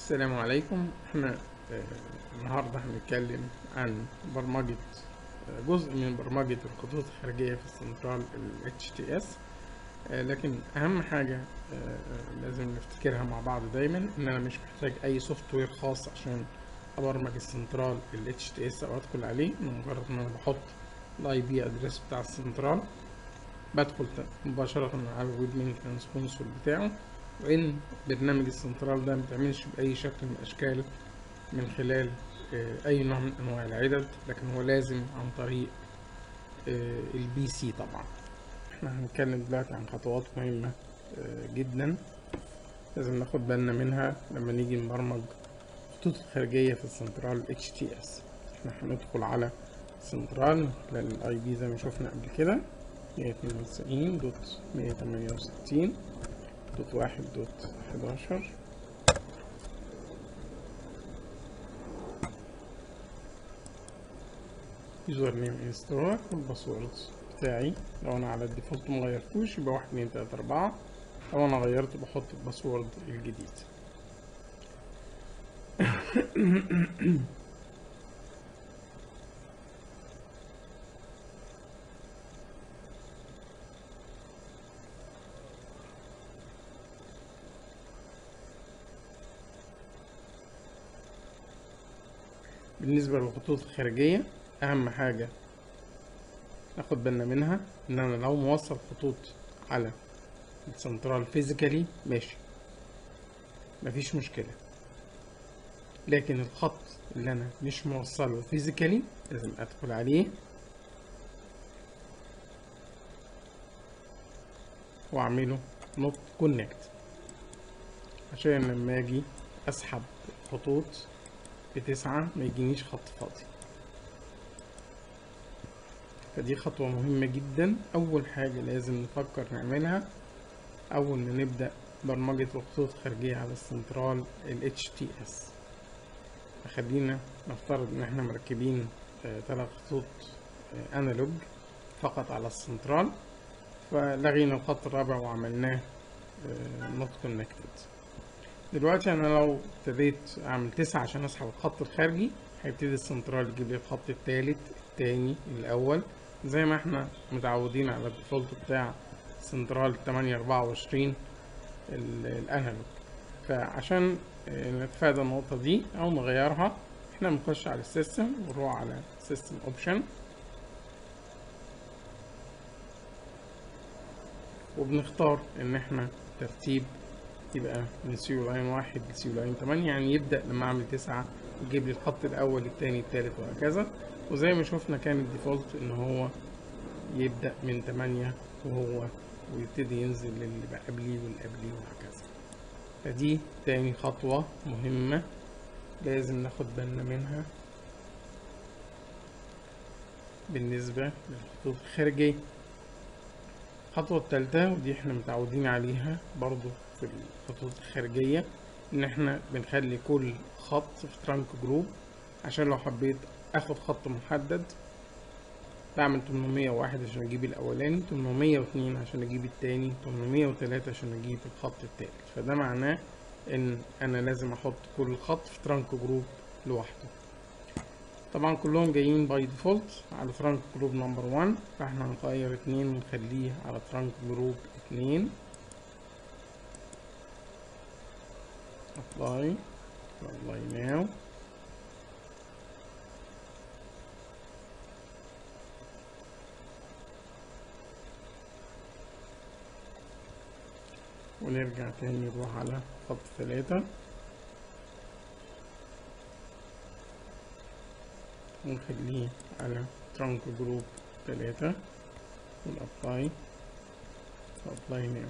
السلام عليكم احنا آه، النهارده هنتكلم عن برمجة آه، جزء من برمجة الخطوط الخارجية في السنترال ال HTS آه، لكن أهم حاجة آه، آه، لازم نفتكرها مع بعض دايما إن أنا مش محتاج أي سوفت وير خاص عشان أبرمج السنترال ال HTS أو أدخل عليه مجرد إن أنا بحط الاي بي ادرس بتاع السنترال بدخل مباشرة على الويب مينتنس كونسول بتاعه وإن برنامج السنترال ده متعملش بأي شكل من الأشكال من خلال آه، أي نوع من أنواع العدد لكن هو لازم عن طريق آه، البي سي طبعا احنا هنتكلم دلوقتي عن خطوات مهمة آه، جدا لازم ناخد بالنا منها لما نيجي نبرمج الخطوط الخارجية في السنترال HTS احنا هندخل على سنترال من خلال الاي بي زي ما شفنا قبل كده 192 دوت 168 دوت واحد دوت حداشر يوزر نيم انستور والباسورد بتاعي لو انا على الديفولت مغيرتوش يبقى واحد اتنين تلاتة اربعة لو انا غيرت بحط الباسورد الجديد بالنسبة للخطوط الخارجية أهم حاجة ناخد بالنا منها إن أنا لو موصل خطوط على السنترال فيزيكالي ماشي مفيش مشكلة لكن الخط اللي أنا مش موصله فيزيكالي لازم أدخل عليه وأعمله نوت كونكت عشان لما أجي أسحب خطوط بتسعة ما يجينيش خط فاضي فدي خطوة مهمة جدا أول حاجة لازم نفكر نعملها أول ما نبدأ برمجة الخطوط الخارجية على السنترال ال HTS خلينا نفترض إن احنا مركبين آه، تلات خطوط آه، أنالوج فقط على السنترال فلغينا الخط الرابع وعملناه نوت كونكتد دلوقتي انا لو ابتديت اعمل تسعة عشان اسحب الخط الخارجي هيبتدي السنترال يجيب لي الخط التالت التاني الاول زي ما احنا متعودين على الديفولت بتاع سنترال تمانية اربعة وعشرين الانالوج فعشان آه، نتفادى النقطة دي او نغيرها احنا بنخش على السيستم ونروح على سيستم اوبشن وبنختار ان احنا ترتيب يبقى من سيو لاين واحد لسيو لاين تمانية يعني يبدأ لما أعمل تسعة يجيب لي الخط الأول التاني التالت وهكذا وزي ما شفنا كان الديفولت إن هو يبدأ من تمانية وهو ويبتدي ينزل للي بقى قبليه واللي قبليه وهكذا فدي تاني خطوة مهمة لازم ناخد بالنا منها بالنسبة للخطوط الخارجية الخطوة التالتة ودي احنا متعودين عليها برضو في الخطوط الخارجية ان احنا بنخلي كل خط في ترانك جروب عشان لو حبيت اخد خط محدد بعمل 801 عشان اجيب الاولاني 802 عشان اجيب التاني 803 عشان اجيب الخط التالت فده معناه ان انا لازم احط كل خط في ترانك جروب لوحده طبعا كلهم جايين باي ديفولت على ترانك جروب نمبر 1 فاحنا هنغير اتنين ونخليه على ترانك جروب اتنين apply apply now ونرجع تاني نروح على خط ثلاثة ونخليه على trunk جروب ثلاثة ونابلاي apply now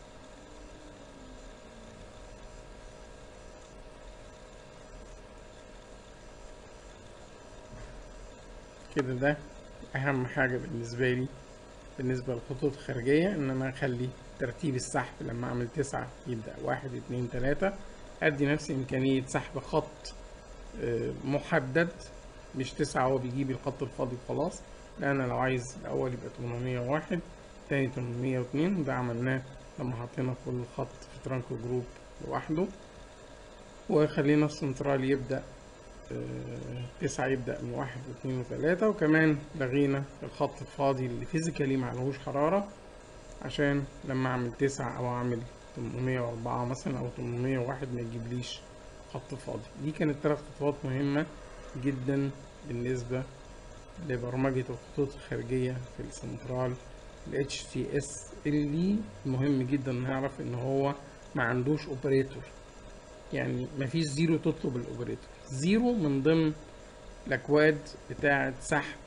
كده ده اهم حاجة بالنسبة لي بالنسبة للخطوط الخارجية ان انا اخلي ترتيب السحب لما اعمل تسعة يبدأ واحد اتنين تلاتة ادي نفسي امكانية سحب خط آه، محدد مش تسعة هو بيجيب الخط الفاضي وخلاص لا انا لو عايز الاول يبقى 801 تاني 802 ده عملناه لما حطينا كل خط في ترانك جروب لوحده وخلينا السنترال يبدأ آه، تسعة يبدأ من واحد واثنين وثلاثة وكمان لغينا الخط الفاضي اللي فيزيكالي معلهوش حرارة عشان لما أعمل تسعة أو أعمل 804 مثلا أو 801 ما يجيبليش خط فاضي دي كانت تلات خطوات مهمة جدا بالنسبة لبرمجة الخطوط الخارجية في السنترال ال HTS اللي مهم جدا نعرف ان هو ما عندوش اوبريتور يعني ما فيش زيرو تطلب الاوبريتور زيرو من ضمن الاكواد بتاعة سحب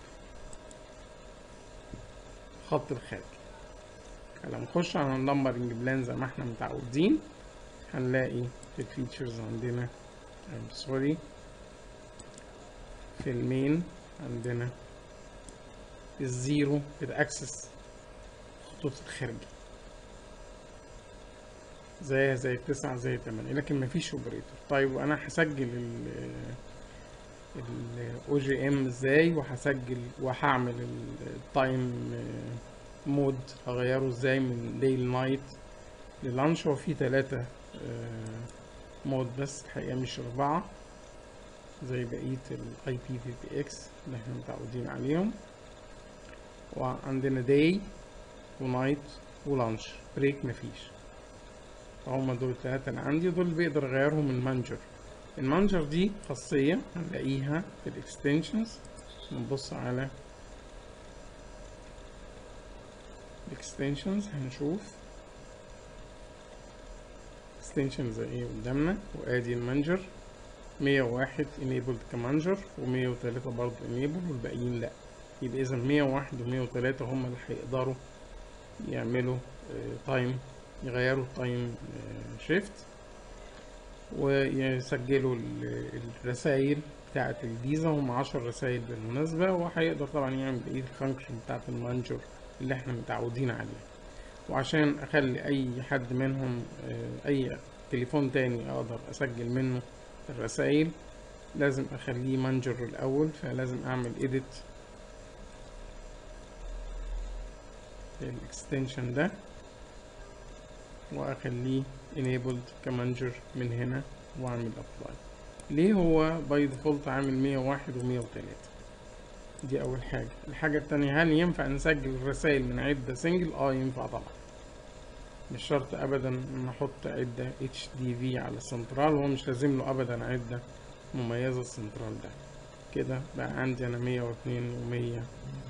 خط الخارج لما نخش على النمبرنج بلان زي ما احنا متعودين هنلاقي في الفيتشرز عندنا سوري في المين عندنا الزيرو بتأكسس خطوط الخارج زي زي التسعة زي التمانية لكن مفيش اوبريتور طيب وانا هسجل ال ال OGM ازاي وهسجل وهعمل التايم مود هغيره ازاي من داي لنايت للانش هو في تلاتة مود بس الحقيقة مش أربعة زي بقية ال IPVPX اللي احنا متعودين عليهم وعندنا داي ونايت ولانش بريك مفيش هما دول التلاتة اللي عندي دول بقدر اغيرهم المانجر المانجر دي خاصية هنلاقيها في الاكستنشنز نبص على الاكستنشنز هنشوف اكستنشنز ايه قدامنا وادي المانجر مية وواحد enabled كمانجر ومية وتلاتة برضه enable والباقيين لأ يبقى إذا مية وواحد ومية وتلاتة هما اللي هيقدروا يعملوا تايم يغيروا التايم شيفت ويسجلوا الرسائل بتاعة الفيزا هم عشر رسائل بالمناسبة وهيقدر طبعا يعمل بقية الفانكشن بتاعة المانجر اللي احنا متعودين عليها وعشان اخلي اي حد منهم اي تليفون تاني اقدر اسجل منه الرسائل لازم اخليه مانجر الاول فلازم اعمل edit الاكستنشن ده واخليه enabled كمانجر من هنا واعمل apply ليه هو باي ديفولت عامل 101 و 103 دي اول حاجه الحاجه التانية هل ينفع نسجل الرسائل من عده سنجل اه ينفع طبعا مش شرط ابدا ان احط عده اتش دي في على السنترال هو مش لازم له ابدا عده مميزه السنترال ده كده بقى عندي انا 102 و100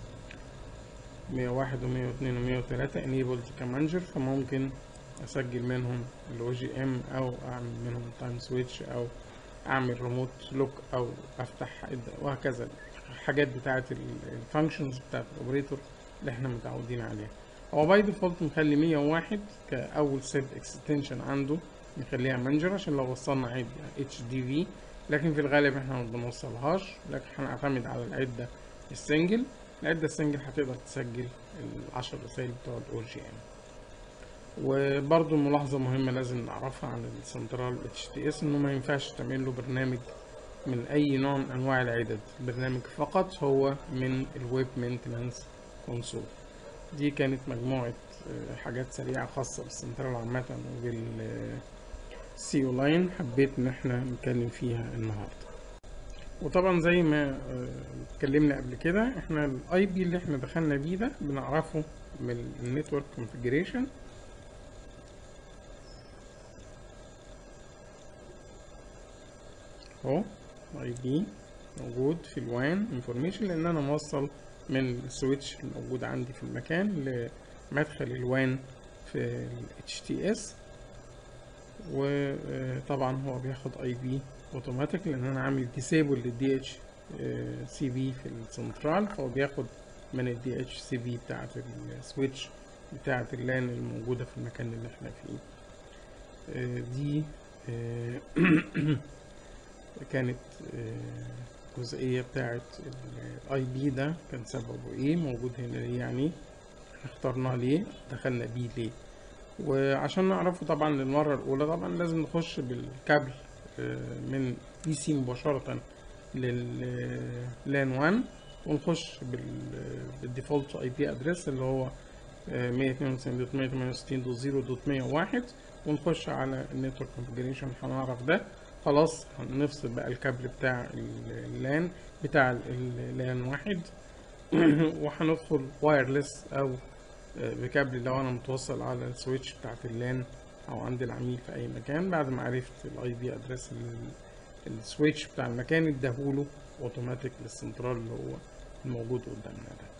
101 و102 و103 enabled كمانجر فممكن اسجل منهم الاو جي ام او اعمل منهم تايم سويتش او اعمل ريموت لوك او افتح وهكذا الحاجات بتاعه الفانكشنز بتاعه الاوبريتور اللي احنا متعودين عليها هو باي ديفولت مخلي 101 كاول سيب اكستنشن عنده نخليها مانجر عشان لو وصلنا عده اتش دي في لكن في الغالب احنا ما بنوصلهاش لكن هنعتمد على العده السنجل العده السنجل هتقدر تسجل العشر رسائل بتوع الاو جي ام وبرضو ملاحظة مهمة لازم نعرفها عن السنترال اتش تي اس انه ما ينفعش تعمل له برنامج من اي نوع من انواع العدد البرنامج فقط هو من الويب مينتنانس كونسول دي كانت مجموعة حاجات سريعة خاصة بالسنترال عامة وبالسي او لاين حبيت ان احنا نتكلم فيها النهاردة وطبعا زي ما اتكلمنا قبل كده احنا الاي بي اللي احنا دخلنا بيه ده بنعرفه من النتورك كونفيجريشن اهو اي بي موجود في الوان انفورميشن لان انا موصل من السويتش الموجود عندي في المكان لمدخل الوان في ال HTS وطبعا هو بياخد اي بي اوتوماتيك لان انا عامل ديسيبل للدي اتش سي في في السنترال فهو بياخد من الدي اتش سي في بتاعت السويتش بتاعت اللان الموجوده في المكان اللي احنا فيه دي كانت الجزئية بتاعت الاي بي ده كان سببه ايه موجود هنا ليه يعني اخترناه ليه دخلنا بيه ليه وعشان نعرفه طبعا للمرة الأولى طبعا لازم نخش بالكابل من بي سي مباشرة لللان 1 ونخش بالديفولت اي بي ادريس اللي هو 192.168.0.101 ونخش على النتورك كونفجريشن هنعرف ده خلاص هنفصل بقى الكابل بتاع اللان بتاع اللان واحد وهندخل وايرلس او بكابل لو انا متوصل على السويتش بتاعت اللان او عند العميل في اي مكان بعد ما عرفت الاي بي ادرس السويتش بتاع المكان اداهوله اوتوماتيك للسنترال اللي هو الموجود قدامنا ده